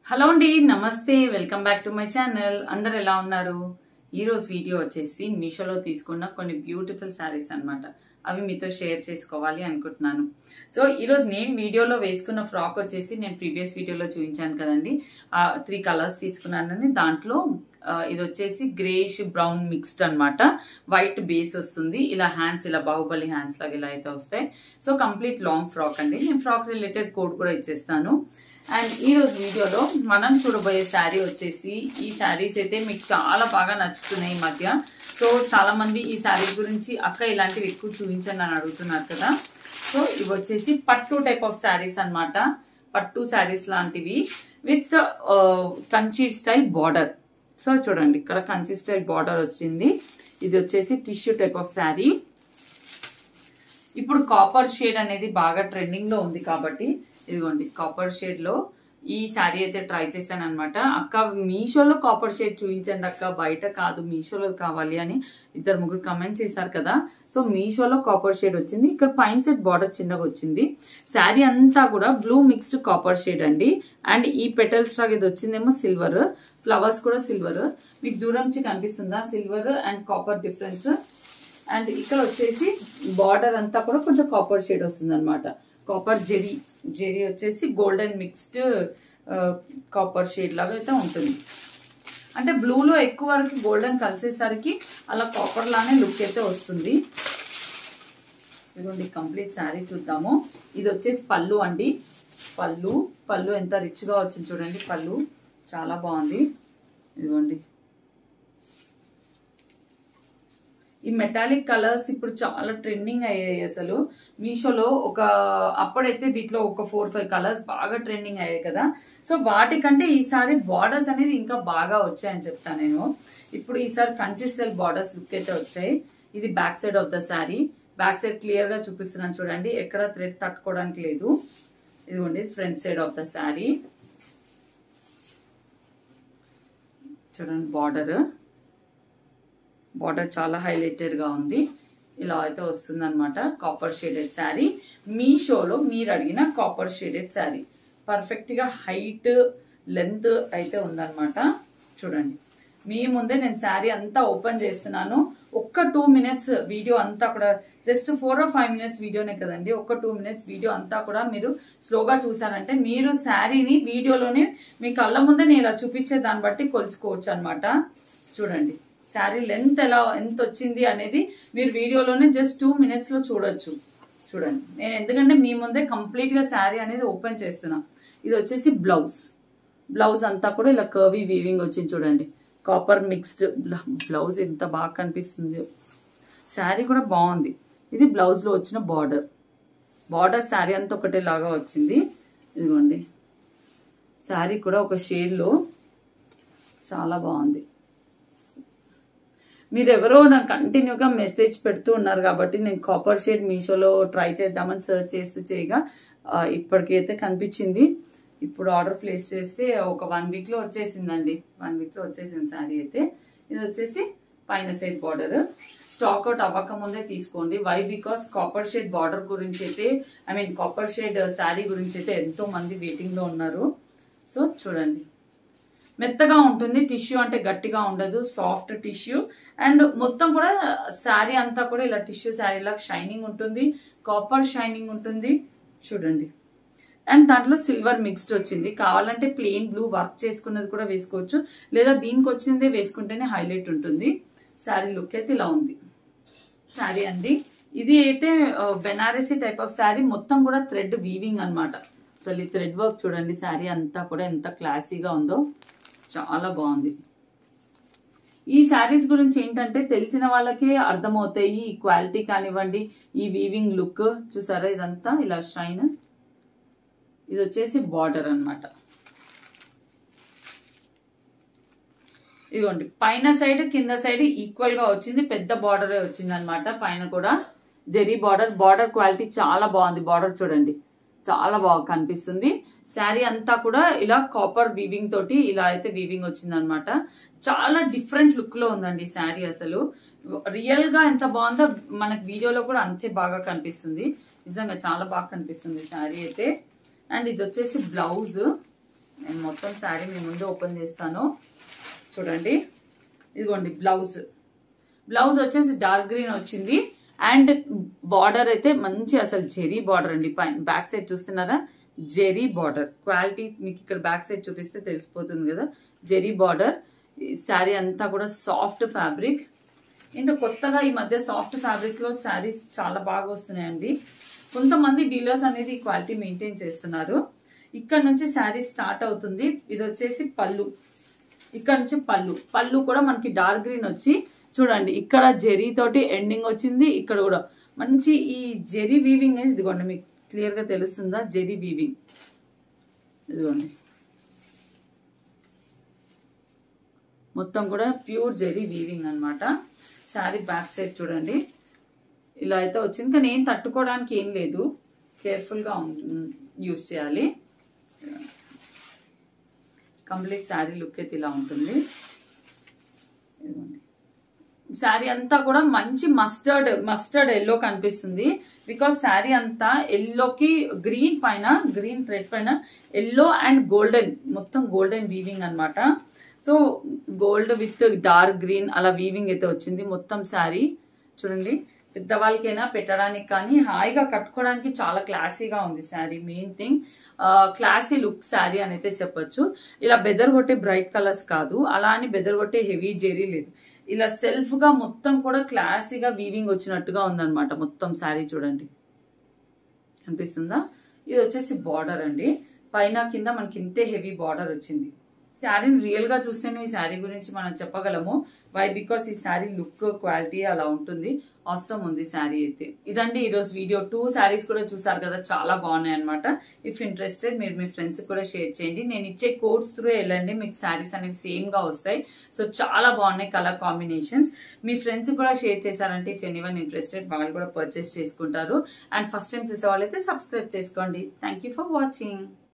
Hello అండి నమస్తే welcome back to my channel అందరు ఎలా ఉన్నారు ఈ రోజు వీడియో వచ్చేసి మీషోలో తీసుకున్న కొన్ని బ్యూటిఫుల్ శారీస్ అన్నమాట అవి మీతో షేర్ చేసుకోవాలి అనుకుంటున్నాను సో ఈరోజు నేను వీడియోలో వేసుకున్న ఫ్రాక్ వచ్చేసి నేను ప్రీవియస్ వీడియోలో చూపించాను కదండి త్రీ కలర్స్ తీసుకున్నానని దాంట్లో ఆ, ఇది వచ్చేసి గ్రేష్ బ్రౌన్ మిక్స్డ్ అన్నమాట వైట్ బేస్ వస్తుంది ఇలా హ్యాండ్స్ ఇలా బాహుబలి హ్యాండ్స్ లాగా ఇలా అయితే వస్తాయి సో కంప్లీట్ లాంగ్ ఫ్రాక్ అండి నేను ఫ్రాక్ రిలేటెడ్ కోడ్ కూడా ఇచ్చేస్తాను అండ్ ఈ రోజు వీడియోలో మనం చూడబోయే శారీ వచ్చేసి ఈ శారీస్ అయితే మీకు చాలా బాగా నచ్చుతున్నాయి ఈ మధ్య సో చాలా మంది ఈ శారీ గురించి అక్క ఇలాంటివి ఎక్కువ చూపించండి అని అడుగుతున్నారు కదా సో ఇవి వచ్చేసి పట్టు టైప్ ఆఫ్ శారీస్ అన్నమాట పట్టు శారీస్ లాంటివి with Kanchi style border so చూడండి ఇక్కడ కంచి స్టైల్ బార్డర్ వచ్చింది ఇది వచ్చేసి టిష్యూ టైప్ ఆఫ్ శారీ ఇప్పుడు కాపర్ షేడ్ అనేది బాగా ట్రెండింగ్ లో ఉంది కాబట్టి ఇదిగోండి కాపర్ షేడ్ లో ఈ శారీ అయితే ట్రై చేశాను అనమాట అక్క మీషోలో కాపర్ షేడ్ చూపించండి అక్క బయట కాదు మీషోలో కావాలి అని ఇద్దరు ముగ్గురు కమెంట్ చేశారు కదా సో మీషోలో కాపర్ షేడ్ వచ్చింది ఇక్కడ పైన సెట్ బార్డర్ చిన్నగా వచ్చింది శారీ అంతా కూడా బ్లూ మిక్స్డ్ కాపర్ షేడ్ అండి అండ్ ఈ పెటల్స్ లాగా ఇది వచ్చిందేమో సిల్వర్ ఫ్లవర్స్ కూడా సిల్వర్ మీకు దూరం నుంచి కనిపిస్తుందా silver and copper difference and ఇక్కడ వచ్చేసి బార్డర్ అంతా కూడా కొంచెం కాపర్ షేడ్ వస్తుంది అనమాట కాపర్ జెరీ జెరీ వచ్చేసి గోల్డెన్ మిక్స్డ్ కాపర్ షేడ్ లాగా అయితే ఉంటుంది అంటే బ్లూలో ఎక్కువ వరకు గోల్డెన్ కలిసేసరికి అలా కాపర్ లానే లుక్ అయితే వస్తుంది ఇదిగోండి కంప్లీట్ శారీ చూద్దాము ఇది వచ్చేసి పళ్ళు అండి పళ్ళు పళ్ళు ఎంత రిచ్గా వచ్చింది చూడండి పళ్ళు చాలా బాగుంది ఇదిగోండి ఈ మెటాలిక్ కలర్స్ ఇప్పుడు చాలా ట్రెండింగ్ అయ్యాయి అసలు మీషోలో ఒక అప్పుడైతే వీటిలో ఒక ఫోర్ ఫైవ్ కలర్స్ బాగా ట్రెండింగ్ అయ్యాయి కదా సో వాటికంటే ఈసారి బార్డర్స్ అనేది ఇంకా బాగా వచ్చాయని చెప్తాను నేను ఇప్పుడు ఈసారి కన్సిస్టెంట్ బార్డర్స్ లుక్ అయితే వచ్చాయి ఇది back side of the sari back side clear గా చూపిస్తున్నాను చూడండి ఎక్కడ థ్రెడ్ తట్టుకోవడానికి లేదు ఇదిగోండి front side of the sari చూడండి బార్డర్ బార్డర్ చాలా హైలైటెడ్ గా ఉంది ఇలా అయితే వస్తుంది అనమాట కాపర్ షేడెడ్ శారీ మీషోలో మీరు అడిగిన కాపర్ షేడెడ్ శారీ పర్ఫెక్ట్ గా హైట్ లెంత్ అయితే ఉందన్నమాట చూడండి మీ ముందే నేను శారీ అంతా ఓపెన్ చేస్తున్నాను ఒక్క టూ మినిట్స్ వీడియో అంతా కూడా just four or five minutes వీడియోనే కదండి ఒక్క టూ మినిట్స్ వీడియో అంతా కూడా మీరు స్లోగా చూసారంటే మీరు శారీని వీడియోలోనే మీ కళ్ళ ముందే నేను ఇలా చూపించే దాన్ని బట్టి కొలుచుకోవచ్చు అనమాట చూడండి శారీ లెంత్ ఎలా ఎంత వచ్చింది అనేది మీరు వీడియోలోనే జస్ట్ టూ మినిట్స్ లో చూడొచ్చు చూడండి నేను ఎందుకంటే మీ ముందే కంప్లీట్ గా శారీ అనేది ఓపెన్ చేస్తున్నా ఇది వచ్చేసి బ్లౌజ్ బ్లౌజ్ అంతా కూడా ఇలా కర్వీ వీవింగ్ వచ్చింది చూడండి కాపర్ మిక్స్డ్ బ్లౌజ్ ఎంత బాగా కనిపిస్తుంది శారీ కూడా బాగుంది ఇది బ్లౌజ్ లో వచ్చిన బార్డర్ బార్డర్ శారీ అంతా ఒకటేలాగా వచ్చింది ఇదిగోండి శారీ కూడా ఒక షేడ్లో చాలా బాగుంది మీరు ఎవరో నాకు కంటిన్యూగా మెసేజ్ పెడుతూ ఉన్నారు కాబట్టి నేను కాపర్ షేడ్ మీషోలో ట్రై చేద్దామని సర్చ్ చేస్తూ చేయగా ఆ, ఇప్పటికైతే కనిపించింది ఇప్పుడు ఆర్డర్ ప్లేస్ చేస్తే ఒక వన్ వీక్లో వచ్చేసిందండి వన్ వీక్లో వచ్చేసింది శారీ అయితే ఇది వచ్చేసి పైన సైడ్ బార్డర్ స్టాక్ అవుట్ అవ్వక ముందే తీసుకోండి why because copper shade border గురించి అయితే I mean copper shade sari గురించి అయితే ఎంతో మంది వెయిటింగ్ లో ఉన్నారు సో చూడండి మెత్తగా ఉంటుంది టిష్యూ అంటే గట్టిగా ఉండదు సాఫ్ట్ టిష్యూ అండ్ మొత్తం కూడా శారీ అంతా కూడా ఇలా టిష్యూ శారీ లాగా షైనింగ్ ఉంటుంది కాపర్ షైనింగ్ ఉంటుంది చూడండి అండ్ దాంట్లో సిల్వర్ మిక్స్డ్ వచ్చింది కావాలంటే ప్లెయిన్ బ్లూ వర్క్ చేసుకున్నది కూడా వేసుకోవచ్చు లేదా దీనికి వచ్చిందే వేసుకుంటేనే హైలైట్ ఉంటుంది శారీ లుక్ అయితే ఇలా ఉంది శారీ అండి ఇది అయితే ఆ, బెనారసీ టైప్ ఆఫ్ శారీ మొత్తం కూడా థ్రెడ్ వీవింగ్ అన్నమాట అసలు ఈ థ్రెడ్ వర్క్ చూడండి శారీ అంతా కూడా ఎంత క్లాసీగా ఉందో చాలా బాగుంది ఈ శారీస్ గురించి ఏంటంటే తెలిసిన వాళ్ళకే అర్థమవుతాయి ఈ క్వాలిటీ కానివ్వండి ఈ వీవింగ్ లుక్ చూసారా ఇదంతా ఇలా షైన్ ఇది వచ్చేసి బార్డర్ అన్నమాట ఇదిగోండి పైన సైడ్ కింద సైడ్ ఈక్వల్ గా వచ్చింది పెద్ద బార్డర్ వచ్చింది అనమాట పైన కూడా జెరీ బార్డర్ బార్డర్ క్వాలిటీ చాలా బాగుంది బార్డర్ చూడండి చాలా బాగా కనిపిస్తుంది శారీ అంతా కూడా ఇలా కాపర్ వీవింగ్ తోటి ఇలా అయితే వీవింగ్ వచ్చింది అనమాట చాలా డిఫరెంట్ లుక్ లో ఉందండి ఈ శారీ అసలు రియల్ గా ఎంత బాగుందో మనకి వీడియోలో కూడా అంతే బాగా కనిపిస్తుంది నిజంగా చాలా బాగా కనిపిస్తుంది శారీ అయితే అండ్ ఇది వచ్చేసి బ్లౌజ్ నేను మొత్తం శారీ మీ ముందు ఓపెన్ చేస్తాను చూడండి ఇదిగోండి బ్లౌజ్ బ్లౌజ్ వచ్చేసి డార్క్ గ్రీన్ వచ్చింది అండ్ బార్డర్ అయితే మంచి అసలు జెరీ బార్డర్ అండి పైన బ్యాక్ సైడ్ చూస్తున్నారా జెరీ బార్డర్ క్వాలిటీ మీకు ఇక్కడ బ్యాక్ సైడ్ చూపిస్తే తెలిసిపోతుంది కదా జెరీ బార్డర్ శారీ అంతా కూడా సాఫ్ట్ ఫ్యాబ్రిక్ ఏంటో కొత్తగా ఈ మధ్య సాఫ్ట్ ఫ్యాబ్రిక్ లో శారీస్ చాలా బాగా వస్తున్నాయండి కొంతమంది డీలర్స్ అనేది క్వాలిటీ మెయింటైన్ చేస్తున్నారు ఇక్కడ నుంచి శారీ స్టార్ట్ అవుతుంది ఇది వచ్చేసి పళ్ళు ఇక్కడ నుంచి పళ్ళు పళ్ళు కూడా మనకి డార్క్ గ్రీన్ వచ్చి చూడండి ఇక్కడ జెరీ తోటి ఎండింగ్ వచ్చింది ఇక్కడ కూడా మంచి ఈ జెరీ వీవింగ్ ఇదిగోండి మీకు క్లియర్ గా తెలుస్తుందా జెరీ వీవింగ్ ఇదిగోండి మొత్తం కూడా ప్యూర్ జెరీ వీవింగ్ అన్నమాట శారీ బ్యాక్ సైడ్ చూడండి ఇలా అయితే వచ్చింది కానీ ఏం తట్టుకోవడానికి ఏం లేదు కేర్ఫుల్గా యూస్ చేయాలి కంప్లీట్ శారీ లుక్ అయితే ఇలా ఉంటుంది ఇదిగోండి. శారీ అంతా కూడా మంచి మస్టర్డ్ మస్టర్డ్ ఎల్లో కనిపిస్తుంది బికాస్ శారీ అంతా ఎల్లోకి గ్రీన్ పైన గ్రీన్ థ్రెడ్ పైన ఎల్లో అండ్ గోల్డెన్ మొత్తం గోల్డెన్ వీవింగ్ అన్నమాట so gold with dark green అలా వీవింగ్ అయితే వచ్చింది మొత్తం శారీ చూడండి పెద్దవాళ్ళకైనా పెట్టడానికి కానీ హాయిగా కట్టుకోవడానికి చాలా క్లాసీగా ఉంది sari main thing classy look sari అని అయితే చెప్పొచ్చు ఇలా బెదర్ కొట్టే బ్రైట్ కలర్స్ కాదు అలా అని బెదర్ కొట్టే హెవీ జెరీ లేదు ఇలా సెల్ఫ్ గా మొత్తం కూడా క్లాసీగా వీవింగ్ వచ్చినట్టుగా ఉందన్నమాట మొత్తం శారీ చూడండి కనిపిస్తుందా ఇది వచ్చేసి బార్డర్ అండి పైన కింద మనకి ఇంతే హెవీ బార్డర్ వచ్చింది శారీని రియల్ గా చూస్తేనే ఈ శారీ గురించి మనం చెప్పగలము వై బికాస్ ఈ శారీ లుక్ క్వాలిటీ అలా ఉంటుంది అవసరం ఉంది శారీ అయితే ఇదండి ఈరోజు వీడియో టూ శారీస్ కూడా చూసారు కదా చాలా బాగున్నాయి అనమాట ఇఫ్ ఇంట్రెస్టెడ్ మీరు మీ ఫ్రెండ్స్ కూడా షేర్ చేయండి నేను ఇచ్చే కోడ్స్ త్రూ వెళ్ళండి మీకు శారీస్ అనేవి సేమ్ గా వస్తాయి సో చాలా బాగున్నాయి కలర్ కాంబినేషన్స్ మీ ఫ్రెండ్స్ కూడా షేర్ చేశారంటే ఇఫ్ ఎనీవన్ ఇంట్రెస్టెడ్ వాళ్ళు కూడా పర్చేస్ చేసుకుంటారు అండ్ ఫస్ట్ టైం చూసే వాళ్ళైతే సబ్స్క్రైబ్ చేసుకోండి థ్యాంక్ యూ ఫర్ వాచింగ్